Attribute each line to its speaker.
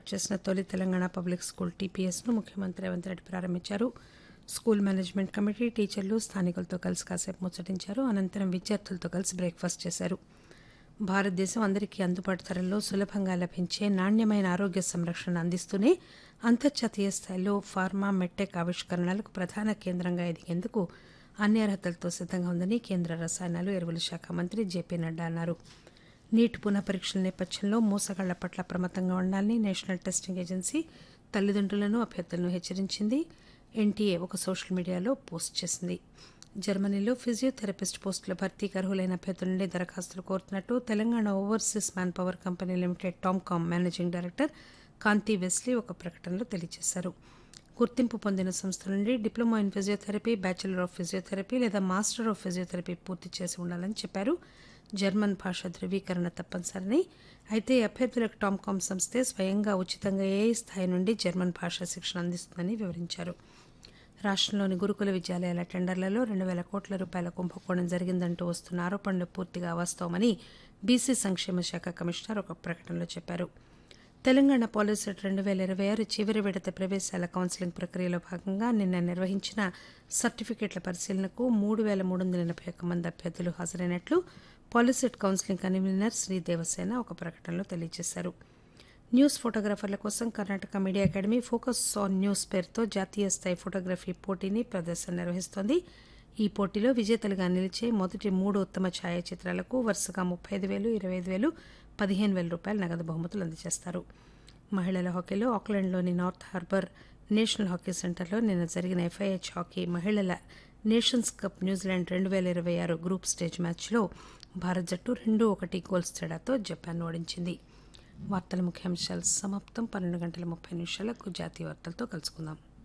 Speaker 1: చేసిన తొలి Telangana public school టీపీఎస్ను ముఖ్యమంత్రి రేవంత్ రెడ్డి ప్రారంభించారు స్కూల్ మేనేజ్మెంట్ కమిటీ టీచర్లు స్థానికులతో కలిసి కాసేపు ముచ్చటించారు అనంతరం విద్యార్థులతో కలిసి బ్రేక్ఫాస్ట్ చేశారు భారతదేశం అందరికీ అందుబాటు ధరల్లో సులభంగా లభించే నాణ్యమైన ఆరోగ్య సంరక్షణ అందిస్తూనే అంతర్జాతీయ స్థాయిలో ఫార్మా మెట్టెక్ ఆవిష్కరణలకు ప్రధాన కేంద్రంగా ఎదిగేందుకు అన్ని అర్హతలతో సిద్దంగా ఉందని కేంద్ర రసాయనాలు ఎరువుల శాఖ మంత్రి జేపీ నడ్డా అన్నారు నీట్ పునః పరీక్షల నేపథ్యంలో మోసగాళ్ల పట్ల అప్రమత్తంగా ఉండాలని నేషనల్ టెస్టింగ్ ఏజెన్సీ తల్లిదండ్రులను అభ్యర్థులను హెచ్చరించింది ఎన్టీఏ ఒక సోషల్ మీడియాలో పోస్ట్ చేసింది జర్మనీలో ఫిజియోథెరపిస్ట్ పోస్టుల భర్తీకి అర్హులైన అభ్యర్థుల నుండి దరఖాస్తులు కోరుతున్నట్టు Telangana overseas manpower company limited TOMCOM managing director Kanthi Wesley ఒక ప్రకటనలో తెలియజేశారు గుర్తింపు పొందిన సంస్థల నుండి diploma in physiotherapy bachelor of physiotherapy లేదా మాస్టర్ ఆఫ్ ఫిజియోథెరపీ పూర్తి చేసి ఉండాలని చెప్పారు జర్మన్ భాష ధృవీకరణ తప్పనిసరిని అయితే అభ్యర్థులకు టామ్కామ్ సంస్థే స్వయంగా ఉచితంగా ఏ స్థాయి నుండి జర్మన్ భాషా శిక్షణ అందిస్తుందని వివరించారు రాష్ట్రంలోని గురుకుల విద్యాలయాల టెండర్లలో రెండు వేల కోట్ల రూపాయల కుంభకోణం జరిగిందంటూ వస్తున్న ఆరోపణలు పూర్తిగా అవాస్తవమని బీసీ సంక్షేమ శాఖ కమిషనర్ ఒక ప్రకటనలో చెప్పారు తెలంగాణ పాలిసెట్ రెండు వేల ఇరవై ఆరు చివరి విడత ప్రవేశాల కౌన్సిలింగ్ ప్రక్రియలో భాగంగా నిన్న నిర్వహించిన సర్టిఫికెట్ల పరిశీలనకు మూడు వేల మూడు వందల ఎనభై ఒక్క మంది అభ్యర్థులు హాజరైనట్లు పాలిసెట్ కౌన్సిలింగ్ కన్వీనర్ శ్రీ దేవసేన ఒక ప్రకటనలో తెలియజేశారు న్యూస్ ఫోటోగ్రాఫర్ల కోసం Karnataka media academy focus on news పేరుతో జాతీయ స్థాయి ఫోటోగ్రఫీ పోటీని ప్రదర్శన నిర్వహిస్తోంది ఈ పోటీలో విజేతలుగా నిలిచే మొదటి మూడు ఉత్తమ ఛాయాచిత్రాలకు వరుసగా ముప్పై ఐదు వేలు ఇరవై ఐదు వేలు పదిహేను వేల రూపాయల నగదు బహుమతులు అందజేస్తారు మహిళల హాకీలో ఆక్లాండ్లోని నార్త్ హార్బర్ నేషనల్ హాకీ సెంటర్లో నిన్న జరిగిన ఎఫ్ఐహెచ్ హాకీ మహిళల నేషన్స్ కప్ న్యూజిలాండ్ రెండు వేల ఇరవై ఆరు గ్రూప్ స్టేజ్ మ్యాచ్లో భారత్ జట్టు రెండు ఒకటి గోల్స్ తేడాతో జపాన్ ఓడించింది వార్తల ముఖ్యాంశాలు సమాప్తం పన్నెండు గంటల ముప్పై నిమిషాలకు జాతీయ వార్తలతో కలుసుకుందాం